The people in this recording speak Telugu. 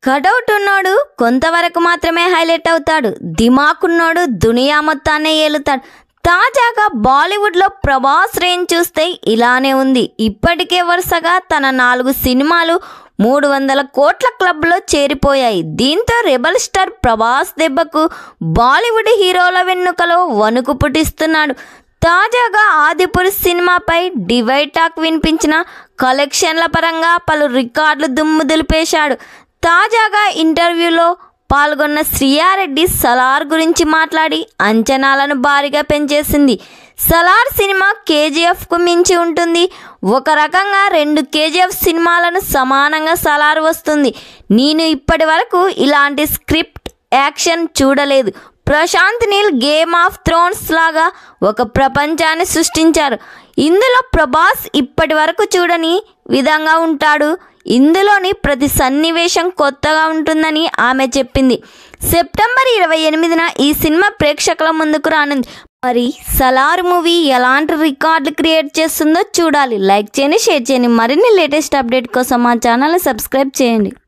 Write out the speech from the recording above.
కటౌట్ ఉన్నోడు కొంతవరకు మాత్రమే హైలైట్ అవుతాడు దిమాకున్నోడు దునియా మొత్తాన్నే ఏలుతాడు తాజాగా బాలీవుడ్లో ప్రభాస్ రేంజ్ చూస్తే ఇలానే ఉంది ఇప్పటికే వరుసగా తన నాలుగు సినిమాలు మూడు వందల కోట్ల క్లబ్లో చేరిపోయాయి దీంతో రెబల్ స్టార్ ప్రభాస్ దెబ్బకు బాలీవుడ్ హీరోల వెన్నుకలో వణుకు పుట్టిస్తున్నాడు తాజాగా ఆదిపురుష్ సినిమాపై డివైడ్ టాక్ వినిపించిన కలెక్షన్ల పరంగా పలు రికార్డులు దుమ్ము దులిపేశాడు తాజాగా ఇంటర్వ్యూలో పాల్గొన్న శ్రీయారెడ్డి సలార్ గురించి మాట్లాడి అంచనాలను భారీగా పెంచేసింది సలార్ సినిమా కేజీఎఫ్కు మించి ఉంటుంది ఒక రకంగా రెండు కేజీఎఫ్ సినిమాలను సమానంగా సలార్ వస్తుంది నేను ఇప్పటి వరకు ఇలాంటి స్క్రిప్ట్ యాక్షన్ చూడలేదు Prashanth Neel Game of Thrones లాగా ఒక ప్రపంచాన్ని సృష్టించారు ఇందులో ప్రభాస్ ఇప్పటి వరకు చూడని విధంగా ఉంటాడు ఇందులోని ప్రతి సన్నివేశం కొత్తగా ఉంటుందని ఆమె చెప్పింది సెప్టెంబర్ ఇరవై ఎనిమిదిన ఈ సినిమా ప్రేక్షకుల ముందుకు రానుంది మరి సలార్ మూవీ ఎలాంటి రికార్డులు క్రియేట్ చేస్తుందో చూడాలి లైక్ చేయండి షేర్ చేయండి మరిన్ని లేటెస్ట్ అప్డేట్ కోసం మా ఛానల్ని సబ్స్క్రైబ్ చేయండి